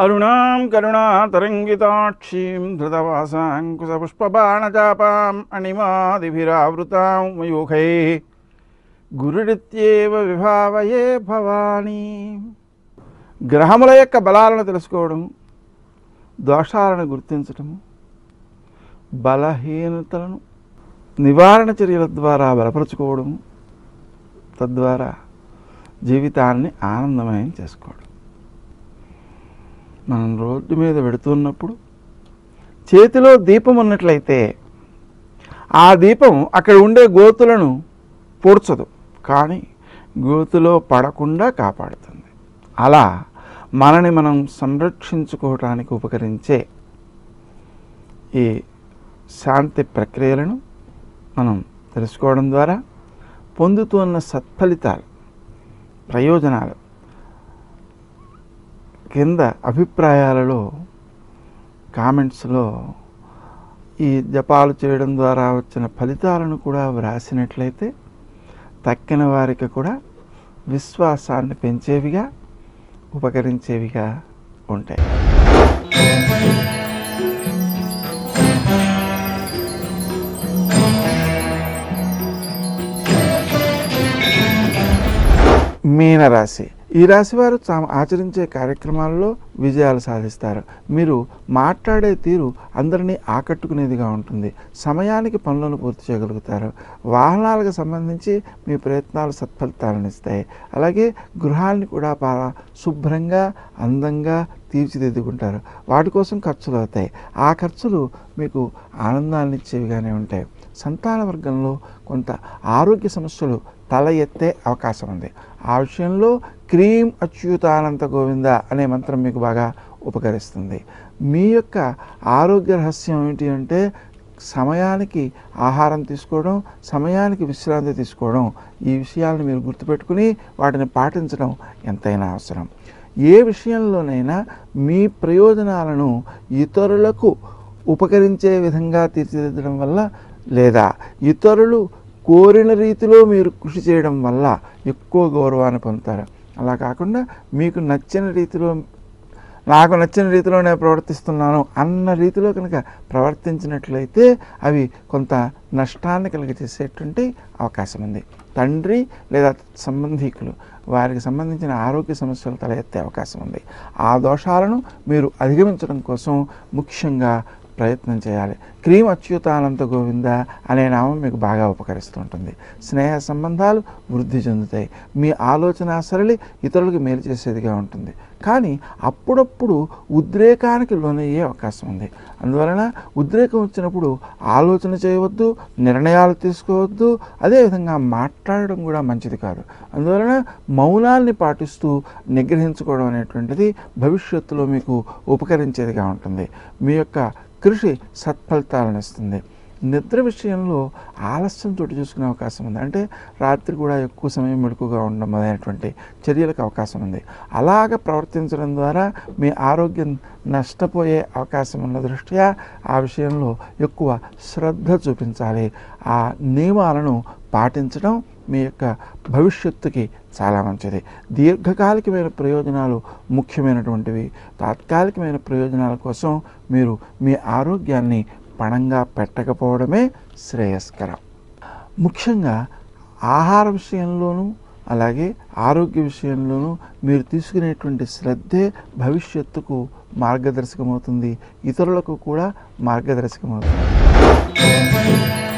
అరుణాం కరుణాతరంగితాక్షీం ధృతవాసాంకుశపుష్పబాణచాపాం అణిమాదిభిరావృతాం మయూఖై గురుడిత్యేవ విభావయే భవానీ గ్రహముల యొక్క బలాలను తెలుసుకోవడం దోషాలను గుర్తించటము బలహీనతలను నివారణ చర్యల ద్వారా బలపరుచుకోవడం తద్వారా జీవితాన్ని ఆనందమయం చేసుకోవడం మనం రోడ్డు మీద వెడుతున్నప్పుడు చేతిలో దీపం ఉన్నట్లయితే ఆ దీపం అక్కడ ఉండే గోతులను పూడ్చదు కానీ గోతులో పడకుండా కాపాడుతుంది అలా మనని మనం సంరక్షించుకోవటానికి ఉపకరించే ఈ శాంతి ప్రక్రియలను మనం తెలుసుకోవడం ద్వారా పొందుతున్న సత్ఫలితాలు ప్రయోజనాలు కింద అభిప్రాయాలలో కామెంట్స్లో ఈ జపాలు చేయడం ద్వారా వచ్చిన ఫలితాలను కూడా వ్రాసినట్లయితే తక్కిన వారికి కూడా విశ్వాసాన్ని పెంచేవిగా ఉపకరించేవిగా ఉంటాయి మీనరాశి ఈ రాశి వారు తాము ఆచరించే కార్యక్రమాల్లో విజయాలు సాధిస్తారు మీరు మాట్లాడే తీరు అందరినీ ఆకట్టుకునేదిగా ఉంటుంది సమయానికి పనులను పూర్తి చేయగలుగుతారు వాహనాలకు సంబంధించి మీ ప్రయత్నాలు సత్ఫలితాలను ఇస్తాయి అలాగే గృహాన్ని కూడా బాగా శుభ్రంగా అందంగా తీర్చిదిద్దుకుంటారు వాటి కోసం ఖర్చులు అవుతాయి ఆ ఖర్చులు మీకు ఆనందాన్ని ఇచ్చేవిగానే ఉంటాయి సంతాన వర్గంలో కొంత ఆరోగ్య సమస్యలు తల ఎత్తే అవకాశం ఉంది ఆ విషయంలో క్రీం అచ్యుతానంత గోవింద అనే మంత్రం మీకు బాగా ఉపకరిస్తుంది మీ యొక్క ఆరోగ్య రహస్యం ఏమిటి అంటే సమయానికి ఆహారం తీసుకోవడం సమయానికి విశ్రాంతి తీసుకోవడం ఈ విషయాలను మీరు గుర్తుపెట్టుకుని వాటిని పాటించడం ఎంతైనా అవసరం ఏ విషయంలోనైనా మీ ప్రయోజనాలను ఇతరులకు ఉపకరించే విధంగా తీర్చిదిద్దడం వల్ల లేదా ఇతరులు కోరిన రీతిలో మీరు కృషి చేయడం వల్ల ఎక్కువ గౌరవాన్ని పొందుతారు అలా కాకుండా మీకు నచ్చిన రీతిలో నాకు నచ్చిన రీతిలో నేను ప్రవర్తిస్తున్నాను అన్న రీతిలో కనుక ప్రవర్తించినట్లయితే అవి కొంత నష్టాన్ని కలిగజేసేటువంటి అవకాశం ఉంది తండ్రి లేదా సంబంధీకులు వారికి సంబంధించిన ఆరోగ్య సమస్యలు తల ఎత్తే అవకాశం ఉంది ఆ దోషాలను మీరు అధిగమించడం కోసం ముఖ్యంగా ప్రయత్నం చేయాలి క్రీమ్ అచ్యుతానంత గోవింద అనే నామం మీకు బాగా ఉపకరిస్తుంటుంది స్నేహ సంబంధాలు వృద్ధి చెందుతాయి మీ ఆలోచన సరళి ఇతరులకు మేలు చేసేదిగా ఉంటుంది కానీ అప్పుడప్పుడు ఉద్రేకానికి లోనయ్యే అవకాశం ఉంది అందువలన ఉద్రేకం వచ్చినప్పుడు ఆలోచన చేయవద్దు నిర్ణయాలు తీసుకోవద్దు అదేవిధంగా మాట్లాడడం కూడా మంచిది కాదు అందువలన మౌనాల్ని పాటిస్తూ నిగ్రహించుకోవడం అనేటువంటిది భవిష్యత్తులో మీకు ఉపకరించేదిగా ఉంటుంది మీ యొక్క కృషి సత్ఫలితాలను ఇస్తుంది నిద్ర విషయంలో ఆలస్యం చోటు చేసుకునే అవకాశం ఉంది అంటే రాత్రి కూడా ఎక్కువ సమయం మెడుకుగా ఉండడం అనేటువంటి చర్యలకు అవకాశం ఉంది అలాగ ప్రవర్తించడం ద్వారా మీ ఆరోగ్యం నష్టపోయే అవకాశం ఉన్న దృష్ట్యా ఆ విషయంలో ఎక్కువ శ్రద్ధ చూపించాలి ఆ నియమాలను పాటించడం మీ యొక్క భవిష్యత్తుకి చాలా మంచిది దీర్ఘకాలికమైన ప్రయోజనాలు ముఖ్యమైనటువంటివి తాత్కాలికమైన ప్రయోజనాల కోసం మీరు మీ ఆరోగ్యాన్ని పణంగా పెట్టకపోవడమే శ్రేయస్కరం ముఖ్యంగా ఆహార విషయంలోనూ అలాగే ఆరోగ్య విషయంలోనూ మీరు తీసుకునేటువంటి శ్రద్ధే భవిష్యత్తుకు మార్గదర్శకమవుతుంది ఇతరులకు కూడా మార్గదర్శకమవుతుంది